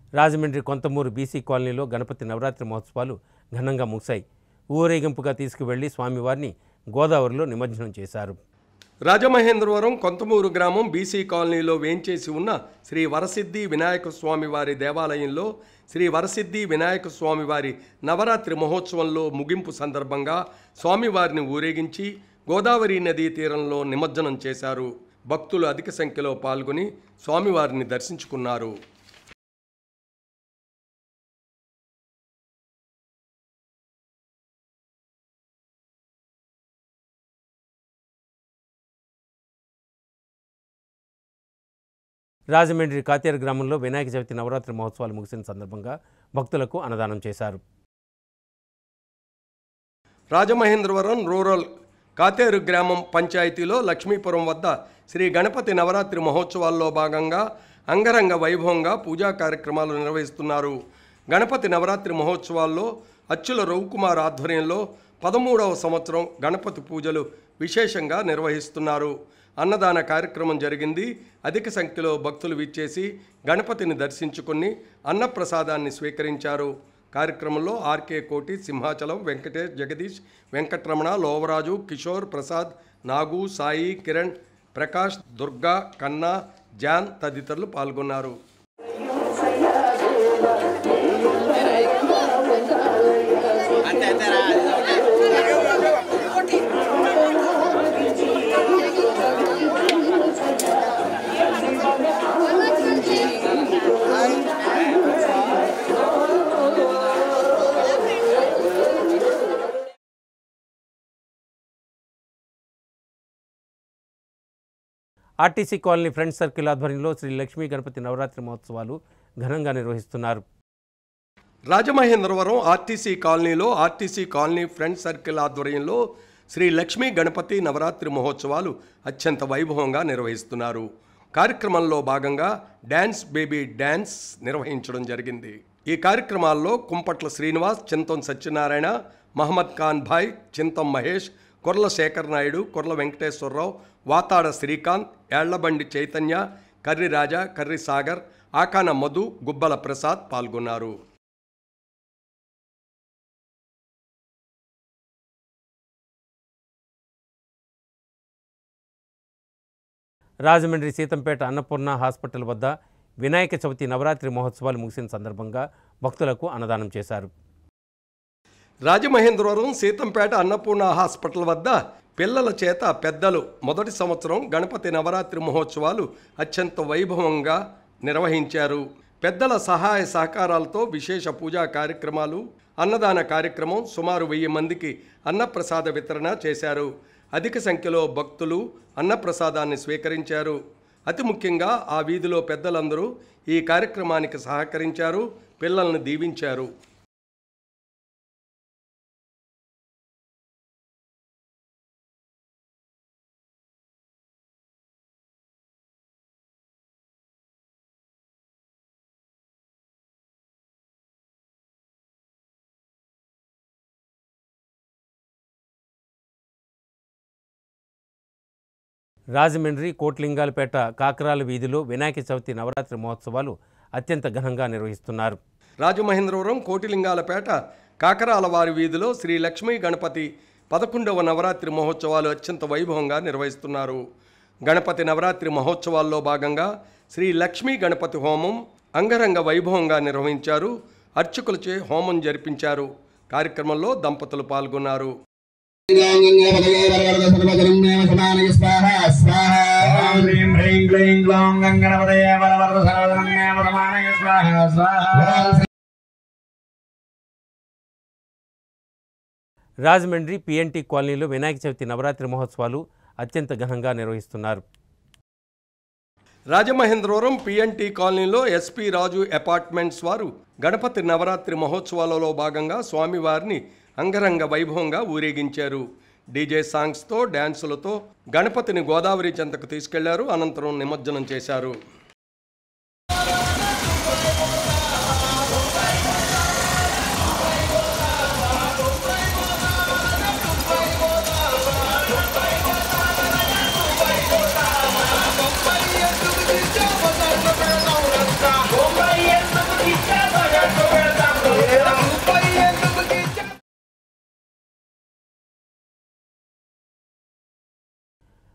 రాజమండ్రి కొంతమూరు బీసీ కాలనీలో గణపతి నవరాత్రి మహోత్సవాలు ఘనంగా ముగిశాయి ఊరేగింపుగా తీసుకువెళ్లి స్వామివారిని గోదావరిలో నిమజ్జనం చేశారు రాజమహేంద్రవరం కొంతమూరు గ్రామం బీసీ కాలనీలో వేంచేసి ఉన్న శ్రీ వరసిద్ధి వినాయక స్వామి వారి దేవాలయంలో శ్రీ వరసిద్ధి వినాయక స్వామి వారి నవరాత్రి మహోత్సవంలో ముగింపు సందర్భంగా స్వామివారిని ఊరేగించి గోదావరి నదీ తీరంలో నిమజ్జనం చేశారు భక్తులు అధిక సంఖ్యలో పాల్గొని స్వామివారిని దర్శించుకున్నారు రాజమండ్రి కాతేరు గ్రామంలో వినాయక చవితి నవరాత్రి మహోత్సవాలు ముగిసిన సందర్భంగా భక్తులకు అన్నదానం చేశారు రాజమహేంద్రవరం రూరల్ కాతేరు గ్రామం పంచాయతీలో లక్ష్మీపురం వద్ద శ్రీ గణపతి నవరాత్రి మహోత్సవాల్లో భాగంగా అంగరంగ వైభవంగా పూజా కార్యక్రమాలు నిర్వహిస్తున్నారు గణపతి నవరాత్రి మహోత్సవాల్లో అచ్చుల రవికుమార్ ఆధ్వర్యంలో పదమూడవ సంవత్సరం గణపతి పూజలు విశేషంగా నిర్వహిస్తున్నారు అన్నదాన కార్యక్రమం జరిగింది అధిక సంఖ్యలో భక్తులు విచ్చేసి గణపతిని దర్శించుకుని అన్నప్రసాదాన్ని స్వీకరించారు కార్యక్రమంలో ఆర్కే కోటి సింహాచలం వెంకటేష్ జగదీష్ వెంకట్రమణ లోవరాజు కిషోర్ ప్రసాద్ నాగు సాయి కిరణ్ ప్రకాష్ దుర్గా కన్నా జాన్ తదితరులు పాల్గొన్నారు ఆర్టీసీ కాలనీ ఫ్రెండ్స్ సర్కిల్ ఆధ్వర్యంలో శ్రీ లక్ష్మీ గణపతి నవరాత్రి మహోత్సవాలు ఘనంగా నిర్వహిస్తున్నారు రాజమహేంద్రవరం ఆర్టీసీ కాలనీలో ఆర్టీసీ కాలనీ ఫ్రెండ్ సర్కిల్ ఆధ్వర్యంలో శ్రీ లక్ష్మీ గణపతి నవరాత్రి మహోత్సవాలు అత్యంత వైభవంగా నిర్వహిస్తున్నారు కార్యక్రమంలో భాగంగా డ్యాన్స్ బేబీ డ్యాన్స్ నిర్వహించడం జరిగింది ఈ కార్యక్రమాల్లో కుంపట్ల శ్రీనివాస్ చింతం సత్యనారాయణ మహమ్మద్ ఖాన్ భాయ్ చింతం మహేష్ కొర్ల శేఖర్ నాయుడు కొర్ల వెంకటేశ్వరరావు వాతాడ శ్రీకాంత్ ఏళ్లబండి చైతన్య కర్రి రాజా కర్రి సాగర్ ఆకాన మధు గుబ్బల ప్రసాద్ పాల్గొన్నారు రాజమండ్రి సీతంపేట అన్నపూర్ణ హాస్పిటల్ వద్ద వినాయక చవితి నవరాత్రి మహోత్సవాలు ముగిసిన సందర్భంగా భక్తులకు అన్నదానం చేశారు రాజమహేంద్రవరం సీతంపేట అన్నపూర్ణ హాస్పిటల్ వద్ద పిల్లల చేత పెద్దలు మొదటి సంవత్సరం గణపతి నవరాత్రి మహోత్సవాలు అత్యంత వైభవంగా నిర్వహించారు పెద్దల సహాయ సహకారాలతో విశేష పూజా కార్యక్రమాలు అన్నదాన కార్యక్రమం సుమారు వెయ్యి మందికి అన్నప్రసాద వితరణ చేశారు అధిక సంఖ్యలో భక్తులు అన్నప్రసాదాన్ని స్వీకరించారు అతి ముఖ్యంగా ఆ వీధిలో పెద్దలందరూ ఈ కార్యక్రమానికి సహకరించారు పిల్లల్ని దీవించారు రాజమండ్రి కోట్లింగాలపేట కాకరాల వీధిలో వినాయక చవితి నవరాత్రి మహోత్సవాలు అత్యంత ఘనంగా నిర్వహిస్తున్నారు రాజమహేంద్రవరం కోటిలింగాలపేట కాకరాల వారి వీధిలో శ్రీ లక్ష్మీ గణపతి పదకొండవ నవరాత్రి మహోత్సవాలు అత్యంత వైభవంగా నిర్వహిస్తున్నారు గణపతి నవరాత్రి మహోత్సవాల్లో భాగంగా శ్రీ లక్ష్మీ గణపతి హోమం అంగరంగ వైభవంగా నిర్వహించారు అర్చకులచే హోమం జరిపించారు కార్యక్రమంలో దంపతులు పాల్గొన్నారు హ్రీం హ్రీం క్లీం గ్లౌం గంగణపతయే బలవరద సర్వధనన్యే పరమానయ స్వాహ స్వాహ రాజమండ్రి పిఎన్టీ కాలనీలో వినాయక చవితి నవరాత్రి మహోత్సవాలు అత్యంత ఘనంగా నిర్వహిస్తున్నారు రాజమహేంద్రవరం పిఎన్టీ కాలనీలో ఎస్పీ రాజు అపార్ట్మెంట్స్ వారు గణపతి నవరాత్రి మహోత్సవాలలో భాగంగా స్వామివారిని అంగరంగ వైభవంగా ఊరేగించారు డీజే సాంగ్స్తో డ్యాన్సులతో గణపతిని గోదావరి చెంతకు తీసుకెళ్లారు అనంతరం నిమజ్జనం చేశారు Thank you.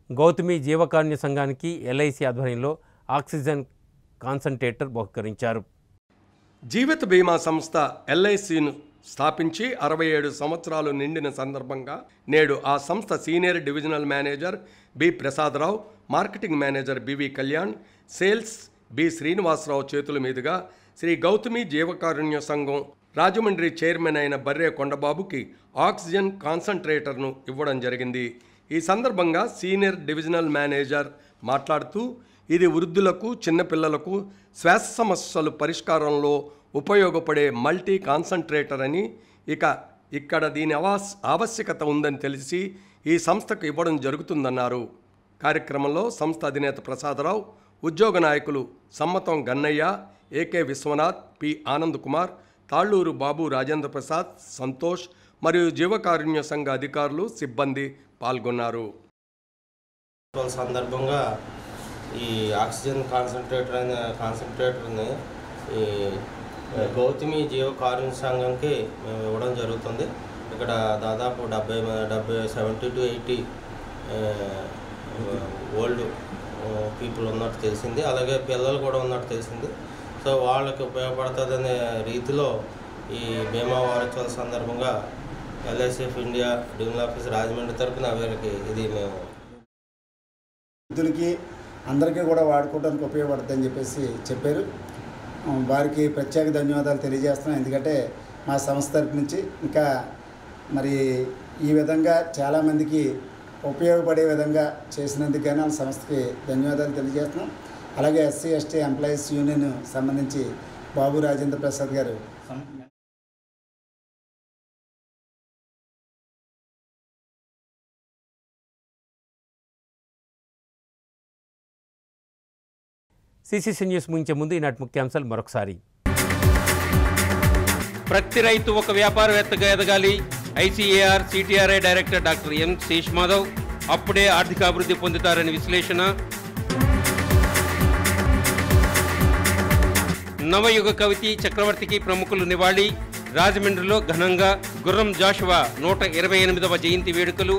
గౌతమి జీవకారుణ్య సంఘానికి ఎల్ఐసి ఆధ్వర్యంలో ఆక్సిజన్ కాన్సన్ట్రేటర్ బహుకరించారు జీవిత బీమా సంస్థ ఎల్ఐసిను స్థాపించి అరవై ఏడు సంవత్సరాలు నిండిన సందర్భంగా నేడు ఆ సంస్థ senior divisional manager B Prasadarao marketing manager BV Kalyan sales B Srinivasarao చేతుల మీదుగా శ్రీ గౌతమి జీవకారుణ్య సంఘం రాజమండ్రి చైర్మన్ అయిన బర్రే కొండబాబుకి ఆక్సిజన్ కాన్సన్ట్రేటర్ను ఇవ్వడం జరిగింది ఈ సందర్భంగా సీనియర్ డివిజనల్ మేనేజర్ మాట్లాడుతూ ఇది వృద్ధులకు చిన్నపిల్లలకు శ్వాస సమస్యలు పరిష్కారంలో ఉపయోగపడే మల్టీ కాన్సన్ట్రేటర్ అని ఇక ఇక్కడ దీని అవాస్ ఆవశ్యకత ఉందని తెలిసి ఈ సంస్థకు ఇవ్వడం జరుగుతుందన్నారు కార్యక్రమంలో సంస్థ అధినేత ప్రసాదరావు ఉద్యోగ నాయకులు సమ్మతం గన్నయ్య ఏకే విశ్వనాథ్ పి ఆనంద్ కుమార్ తాళ్ళూరు బాబు రాజేంద్ర ప్రసాద్ సంతోష్ మరియు జీవకారుణ్య సంఘ అధికారులు సిబ్బంది పాల్గొన్నారు ఫెస్టివల్ సందర్భంగా ఈ ఆక్సిజన్ కాన్సన్ట్రేటర్ అనే కాన్సన్ట్రేటర్ని ఈ గౌతమి జీవ కారుణ్య సంఘంకి మేము ఇవ్వడం జరుగుతుంది ఇక్కడ దాదాపు డెబ్బై మ- డెబ్బై seventy to eighty old people ఉన్నట్టు తెలిసింది అలాగే పిల్లలు కూడా ఉన్నట్టు తెలిసింది సో వాళ్ళకి ఉపయోగపడుతుందనే రీతిలో ఈ బీమా వారోత్సవాల సందర్భంగా LIC of India divisional office Rajahmundry తరపున వీరికి ఇది మేము వృద్ధులకి అందరికీ కూడా వాడుకోవడానికి ఉపయోగపడుతుందని చెప్పేసి చెప్పారు ఆ, వారికి ప్రత్యేక ధన్యవాదాలు తెలియజేస్తున్నాం ఎందుకంటే మా సంస్థ తరపు నుంచి ఇంకా మరి ఈ విధంగా చాలామందికి ఉపయోగపడే విధంగా చేసినందుకు గాను వాళ్ళ సంస్థకి ధన్యవాదాలు తెలియజేస్తున్నాం అలాగే ఎస్సీ ఎస్టీ ఎంప్లాయీస్ యూనియన్ సంబంధించి బాబు రాజేంద్ర ప్రసాద్ గారు సిసిసి న్యూస్ ముగించే ముందు ఈనాటి ముఖ్యాంశాలు మరొకసారి ప్రతి రైతు ఒక వ్యాపారవేత్తగా ఎదగాలి ICAR CTRI director doctor M Sesh Madhav అప్పుడే ఆర్థికాభివృద్ధి పొందుతారని విశ్లేషణ నవయుగ కవితి చక్రవర్తికి ప్రముఖులు నివాళి రాజమండ్రిలో ఘనంగా గుర్రం జాషువా నూట ఇరవై ఎనిమిదవ జయంతి వేడుకలు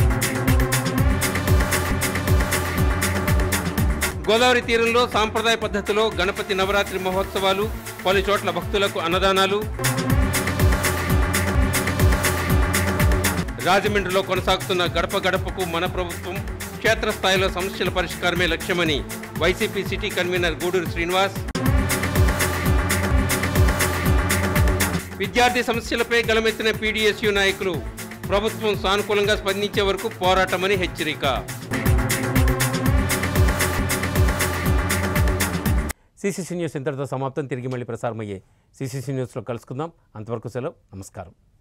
గోదావరి తీరంలో సాంప్రదాయ పద్ధతిలో గణపతి నవరాత్రి మహోత్సవాలు పలు చోట్ల భక్తులకు అన్నదానాలు రాజమండ్రిలో కొనసాగుతున్న గడప గడపకు మన ప్రభుత్వం క్షేత్రస్థాయిలో సమస్యల పరిష్కారమే లక్ష్యమని YCP city convener Guduru Srinivas విద్యార్థి సమస్యలపై గలమెత్తిన పీడీఎస్యు నాయకులు ప్రభుత్వం సానుకూలంగా స్పందించే వరకు పోరాటమని హెచ్చరిక సిసిసి న్యూస్ ఇంతటితో సమాప్తం తిరిగి మళ్ళీ ప్రసారమయ్యే సిసిసి న్యూస్లో కలుసుకుందాం అంతవరకు సెలవు నమస్కారం